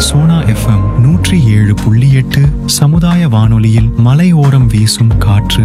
Sona FM நூற்றி ஏழு புள்ளி எட்டு சமுதாய வானொலியில் மலையோரம் வீசும் காற்று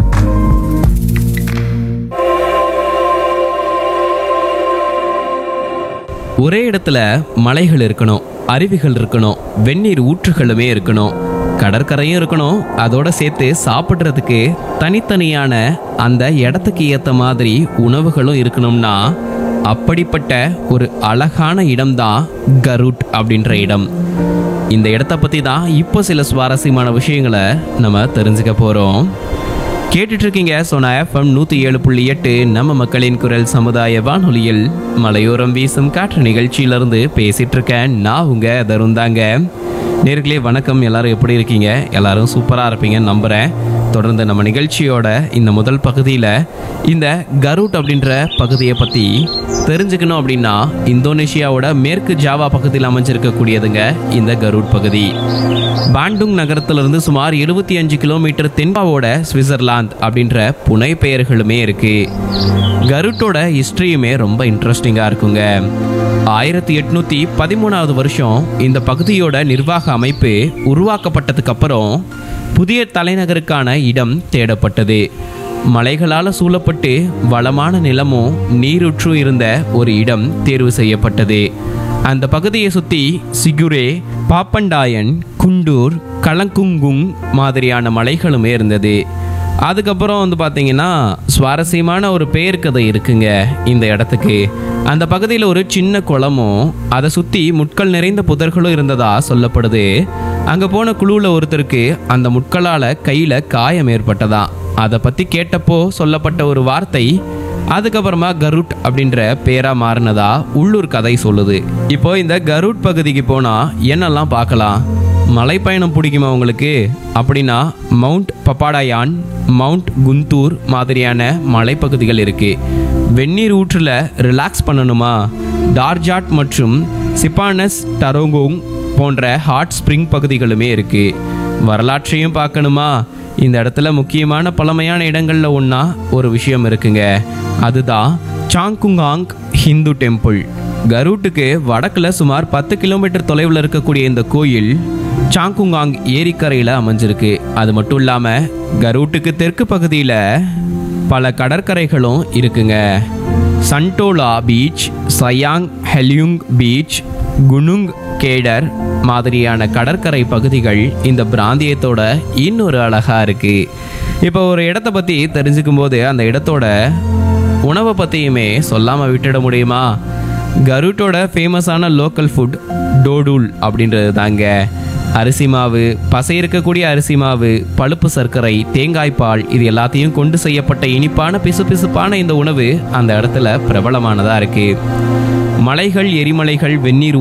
ஒரே இடத்துல மலைகள் இருக்கணும் அருவிகள் இருக்கணும் வெந்நீர் ஊற்றுகளுமே இருக்கணும் கடற்கரையும் இருக்கணும் அதோட சேர்த்து சாப்பிட்றதுக்கு தனித்தனியான அந்த இடத்துக்கு ஏற்ற மாதிரி உணவுகளும் இருக்கணும்னா அப்படிப்பட்ட ஒரு அழகான இடம்தான் கருட் அப்படின்ற இடம் இந்த இடத்த பற்றி தான் இப்போ சில சுவாரஸ்யமான விஷயங்களை நம்ம தெரிஞ்சுக்க போகிறோம் கேட்டுட்டு இருக்கீங்க சோனா எஃப்எம் நூற்றி ஏழு புள்ளி எட்டு நம்ம மக்களின் குரல் சமுதாய வானொலியில் மலையோரம் வீசும் காற்று நிகழ்ச்சியிலிருந்து பேசிட்டு இருக்கேன் நான் உங்க தருந்தாங்க நேர்களே வணக்கம் எல்லாரும் எப்படி இருக்கீங்க எல்லாரும் சூப்பராக இருப்பீங்கன்னு நம்புகிறேன் தொடர்ந்து நம்ம நிகழ்ச்சியோட இந்த முதல் பகுதியில் இந்த கரூட் அப்படின்ற பகுதியை பற்றி தெரிஞ்சுக்கணும் அப்படின்னா இந்தோனேஷியாவோட மேற்கு ஜாவா பகுதியில் அமைஞ்சிருக்கக்கூடியதுங்க இந்த கரூட் பகுதி பாண்டுங் நகரத்திலிருந்து சுமார் 75 அஞ்சு கிலோமீட்டர் தென்பாவோட சுவிட்சர்லாந்து அப்படின்ற புனை பெயர்களுமே இருக்கு கருட்டோட ஹிஸ்டரியுமே ரொம்ப இன்ட்ரெஸ்டிங்காக இருக்குங்க ஆயிரத்தி எட்நூத்தி பதிமூணாவது வருஷம் இந்த பகுதியோட நிர்வாக அமைப்பு உருவாக்கப்பட்டதுக்கு அப்புறம் புதிய தலைநகருக்கான இடம் தேடப்பட்டது மலைகளால் சூழப்பட்டு வளமான நிலமும் நீருற்றும் இருந்த ஒரு இடம் தேர்வு செய்யப்பட்டது அந்த பகுதியை சுற்றி சிகுரே பாப்பண்டாயன் குண்டூர் கலங்குங்குங் மாதிரியான மலைகளுமே இருந்தது அதுக்கப்புறம் வந்து பார்த்தீங்கன்னா சுவாரஸ்யமான ஒரு பெயர் கதை இருக்குங்க இந்த இடத்துக்கு அந்த பகுதியில் ஒரு சின்ன குளமும் அதை சுற்றி முட்கள் நிறைந்த புதர்களும் இருந்ததா சொல்லப்படுது அங்கே போன குழுவில் ஒருத்தருக்கு அந்த முட்களால் கையில் காயம் ஏற்பட்டதா அதை பற்றி கேட்டப்போ சொல்லப்பட்ட ஒரு வார்த்தை அதுக்கப்புறமா கருட் அப்படின்ற பேரா மாறினதா உள்ளூர் கதை சொல்லுது இப்போ இந்த கருட் பகுதிக்கு போனா என்னெல்லாம் பார்க்கலாம் மலைப்பயணம் பிடிக்குமா உங்களுக்கு அப்படின்னா மவுண்ட் பப்பாடாயான் மவுண்ட் குந்தூர் மாதிரியான மலைப்பகுதிகள் இருக்கு வெந்நீர் ஊற்றில் ரிலாக்ஸ் பண்ணணுமா டார்ஜாட் மற்றும் சிப்பானஸ் டரோங்கோங் போன்ற ஹாட் ஸ்ப்ரிங் பகுதிகளுமே இருக்கு வரலாற்றையும் பார்க்கணுமா இந்த இடத்துல முக்கியமான பழமையான இடங்கள்ல ஒன்றா ஒரு விஷயம் இருக்குங்க அதுதான் சாங்குங்காங் ஹிந்து டெம்பிள் கரூட்டுக்கு வடக்கில் சுமார் பத்து கிலோமீட்டர் தொலைவில் இருக்கக்கூடிய இந்த கோயில் சாங்குங்காங் ஏரிக்கரையில் அமைஞ்சிருக்கு அது மட்டும் இல்லாமல் கரூட்டுக்கு தெற்கு பகுதியில் பல கடற்கரைகளும் இருக்குங்க சன்டோலா பீச் சயாங் ஹெலியுங் பீச் குனுங் கேடர் மாதிரியான கடற்கரை பகுதிகள் இந்த பிராந்தியத்தோட இன்னொரு அழகா இருக்கு இப்போ ஒரு இடத்த பத்தி தெரிஞ்சுக்கும் போது அந்த இடத்தோட உணவை பத்தியுமே சொல்லாம விட்டுட முடியுமா கருட்டோட ஃபேமஸான லோக்கல் ஃபுட் டோடூல் அப்படின்றது தாங்க அரிசி மாவு பசை இருக்கக்கூடிய அரிசி மாவு பழுப்பு சர்க்கரை தேங்காய் பால் இது எல்லாத்தையும் கொண்டு செய்யப்பட்ட இனிப்பான பிசுபிசுப்பான இந்த உணவு அந்த இடத்துல பிரபலமானதா இருக்கு மலைகள் எரிமலைகள் வெந்நீர்